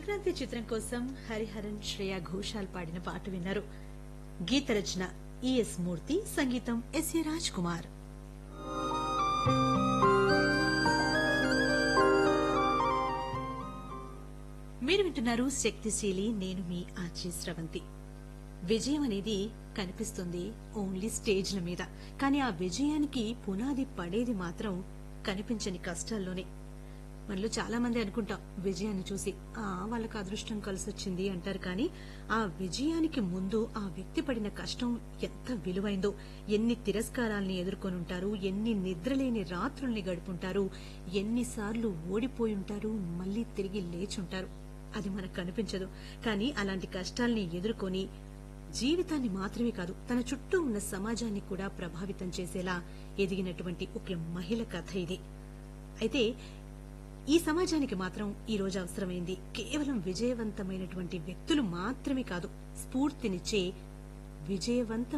సంక్రాంతి చిత్రం కోసం హరిహరన్ శ్రేయా ఘోషాల్ పాడిన పాట విన్నారు గీత రచన ఈఎస్ మూర్తి సంగీతం ఎస్ఏ రాజ్ కుమార్ మీరు వింటున్నారు శక్తిశీలి నేను మీ ఆర్జీ స్రవంతి విజయం అనేది కనిపిస్తుంది ఓన్లీ స్టేజ్ల మీద కానీ ఆ విజయానికి పునాది పడేది మాత్రం కనిపించని కష్టాల్లోనే మనలో చాలా మంది అనుకుంటాం విజయాన్ని చూసి ఆ వాళ్ళకు అదృష్టం కలిసొచ్చింది అంటారు కానీ ఆ విజయానికి ముందు ఆ వ్యక్తి పడిన కష్టం ఎంత విలువైందో ఎన్ని తిరస్కారాల్ని ఎదుర్కొని ఉంటారు ఎన్ని నిద్రలేని రాత్రుల్ని గడుపుంటారు ఎన్నిసార్లు ఓడిపోయి ఉంటారు మళ్లీ తిరిగి లేచుంటారు అది మనకు కనిపించదు కానీ అలాంటి కష్టాల్ని ఎదుర్కొని జీవితాన్ని మాత్రమే కాదు తన చుట్టూ ఉన్న సమాజాన్ని కూడా ప్రభావితం చేసేలా ఎదిగినటువంటి ఒక మహిళ కథ ఇది అయితే ఈ సమాజానికి మాత్రం ఈ రోజు అవసరమైంది కేవలం విజయవంతమైనటువంటి వ్యక్తులు మాత్రమే కాదు స్ఫూర్తినిచ్చే విజయవంత